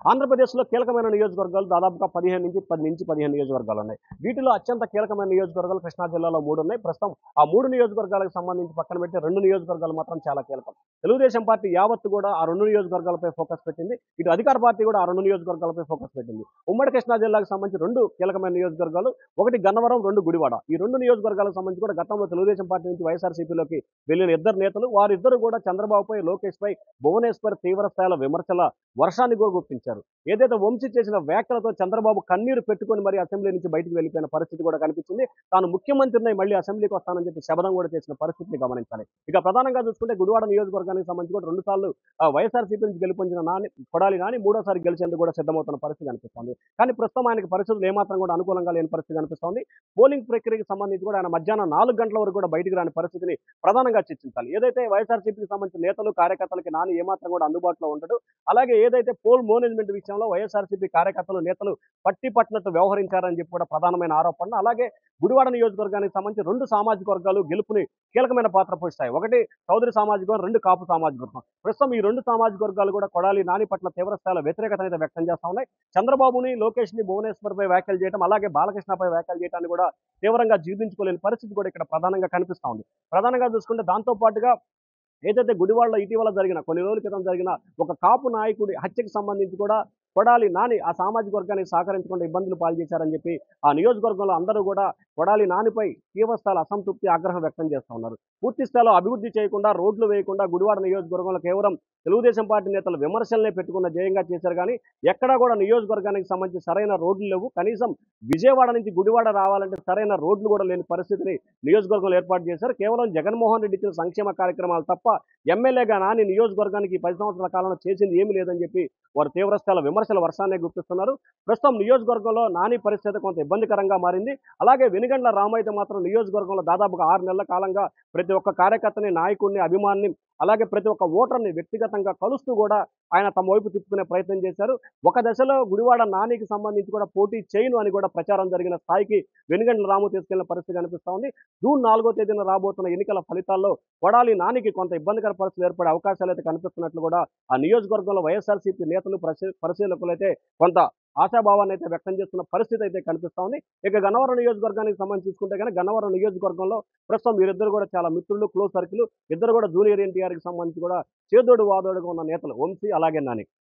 ఆంధ్రప్రదేశ్లో కీలకమైన నియోజకవర్గాలు దాదాపుగా పదిహేను నుంచి పది నుంచి పదిహేను నియోజకవర్గాలు ఉన్నాయి వీటిలో అత్యంత కీలకమైన నియోజకవర్గాలు కృష్ణా జిల్లాలో మూడు ఉన్నాయి ప్రస్తుతం ఆ మూడు నియోజకవర్గాలకు సంబంధించి పక్కన పెట్టి రెండు నియోజకవర్గాలు మాత్రం చాలా కీలకం తెలుగుదేశం పార్టీ యావత్తు కూడా ఆ రెండు నియోజకవర్గాలపై ఫోకస్ పెట్టింది ఇటు అధికార పార్టీ కూడా ఆ రెండు నియోజకవర్గాలపై ఫోకస్ పెట్టింది ఉమ్మడి కృష్ణా జిల్లాకు సంబంధించి రెండు కీలకమైన నియోజకవర్గాలు ఒకటి గన్నవరం రెండు గుడివాడ ఈ రెండు నియోజకవర్గాలకు సంబంధించి కూడా గతంలో తెలుగుదేశం పార్టీ నుంచి వైఎస్ఆర్సీపీలోకి వెళ్ళిన ఇద్దరు నేతలు వారిద్దరు కూడా చంద్రబాబుపై లోకేష్ పై భువనేశ్వర్ తీవ్ర స్థాయిలో విమర్శల వర్షాన్ని కూడా గుప్పించారు ఏదైతే వంశీ చేసిన వ్యాఖ్యలతో చంద్రబాబు కన్నీరు పెట్టుకొని మరి అసెంబ్లీ నుంచి బయటికి వెళ్ళిపోయిన పరిస్థితి కూడా కనిపించింది తాను ముఖ్యమంత్రిని మళ్ళీ అసెంబ్లీకి వస్తానని చెప్పి శబదం కూడా చేసిన పరిస్థితిని గమనించాలి ఇక ప్రధానంగా చూసుకుంటే గుడివాడ నియోజకవర్గానికి సంబంధించి కూడా రెండు సార్లు వైఎస్ఆర్సీపీ నుంచి గెలుపొందిన నాని కొడాలి నాని మూడోసారి గెలిచేందుకు కూడా సిద్ధమవుతున్న పరిస్థితి కనిపిస్తోంది కానీ ప్రస్తుతం ఆయనకి పరిస్థితులు ఏమాత్రం కూడా అనుకూలంగా లేని పరిస్థితి కనిపిస్తోంది పోలింగ్ ప్రక్రియకి సంబంధించి కూడా ఆయన మధ్యాహ్నం నాలుగు గంటల వరకు కూడా బయటికి రాని పరిస్థితిని ప్రధానంగా చర్చించాలి ఏదైతే వైఎస్ఆర్సీపీకి సంబంధించిన నేతలు కార్యకర్తలకి నాని ఏమాత్రం కూడా అందుబాటులో ఉండడు అలాగే ఏదైతే పోల్ మేనేజ్మెంట్ విషయంలో వైఎస్ఆర్సీపీ కార్యకర్తలు నేతలు పట్టి పట్టినట్టు వ్యవహరించారని చెప్పి కూడా ప్రధానమైన ఆరోపణ అలాగే గుడివాడ నియోజకవర్గానికి సంబంధించి రెండు సామాజిక వర్గాలు గెలుపుని కీలకమైన పాత్ర పోషిస్తాయి ఒకటి చౌదరి సామాజిక వర్గం రెండు కాపు సామాజిక వర్గం ప్రస్తుతం ఈ రెండు సామాజిక వర్గాలు కూడా కొడాలి నాని పట్ల తీవ్ర స్థాయిలో వ్యతిరేకత అయితే వ్యక్తం చేస్తా ఉన్నాయి చంద్రబాబుని లోకేష్ ని భువనేశ్వర్ పై వ్యాఖ్యలు చేయడం అలాగే బాలకృష్ణపై వ్యాఖ్యలు చేయడాన్ని కూడా తీవ్రంగా జీర్ణించుకోలేని పరిస్థితి కూడా ఇక్కడ ప్రధానంగా కనిపిస్తా ఉంది ప్రధానంగా చూసుకుంటే దాంతో పాటుగా ఏదైతే గుడివాడలో ఇటీవల జరిగిన కొన్ని రోజుల క్రితం జరిగిన ఒక కాపు నాయకుడి హత్యకు సంబంధించి కూడా కొడాలి నాని ఆ సామాజిక వర్గానికి సహకరించకుండా ఇబ్బందులు పాల్చేశారని చెప్పి ఆ నియోజకవర్గంలో అందరూ కూడా కొడాలి నానిపై తీవ్రస్థాయిలో అసంతృప్తి ఆగ్రహం వ్యక్తం చేస్తా ఉన్నారు పూర్తి స్థాయిలో అభివృద్ధి చేయకుండా రోడ్లు వేయకుండా గుడివాడ నియోజకవర్గంలో కేవలం తెలుగుదేశం పార్టీ నేతలు విమర్శలనే పెట్టుకున్న జయంగా చేశారు కానీ ఎక్కడా కూడా నియోజకవర్గానికి సంబంధించి సరైన రోడ్లు లేవు కనీసం విజయవాడ నుంచి గుడివాడ రావాలంటే సరైన రోడ్లు కూడా లేని పరిస్థితిని నియోజకవర్గంలో ఏర్పాటు చేశారు కేవలం జగన్మోహన్ రెడ్డి ఇచ్చిన సంక్షేమ కార్యక్రమాలు తప్ప ఎమ్మెల్యేగా నాని నియోజకవర్గానికి పది సంవత్సరాల కాలంలో చేసింది ఏమీ లేదని చెప్పి వారు తీవ్రస్థాయిలో విమర్శల వర్షాన్ని గుర్తిస్తున్నారు ప్రస్తుతం నియోజకవర్గంలో నాని పరిస్థితి కొంత ఇబ్బందికరంగా మారింది అలాగే వెనుగండ్ల రామైతే మాత్రం నియోజకవర్గంలో దాదాపుగా ఆరు నెలల కాలంగా ప్రతి ఒక్క కార్యకర్తని నాయకుడిని అభిమాన్ని అలాగే ప్రతి ఒక్క ఓటర్ని వ్యక్తిగతంగా కలుస్తూ కూడా ఆయన తమ వైపు తిప్పుకునే ప్రయత్నం చేశారు ఒక దశలో గుడివాడ నానికి సంబంధించి కూడా పోటీ చేయను అని కూడా ప్రచారం జరిగిన స్థాయికి వెనుగండ్ల రాము తీసుకెళ్లిన పరిస్థితి కనిపిస్తా ఉంది జూన్ నాలుగో తేదీన రాబోతున్న ఎన్నికల ఫలితాల్లో కొడాలి నానికి కొంత ఇబ్బందికర పరిస్థితులు ఏర్పడే అవకాశాలు అయితే కనిపిస్తున్నట్లు కూడా ఆ నియోజకవర్గంలో వైఎస్ఆర్సీపీ నేతలు పరిశీ- పరిశీలకులు అయితే కొంత ఆశాభావాన్ని అయితే వ్యక్తం చేస్తున్న పరిస్థితి అయితే కనిపిస్తా ఉంది ఇక గన్నవరం నియోజకవర్గానికి సంబంధించి చూసుకుంటే కనుక గన్నవరం నియోజకవర్గంలో ప్రస్తుతం వీరిద్దరు కూడా చాలా మిత్రులు క్లోజ్ సర్కిల్ ఇద్దరు కూడా జూనియర్ ఎన్టీఆర్కి సంబంధించి కూడా చేదోడు వాదోడుగా ఉన్న నేతలు వంశీ అలాగే నాని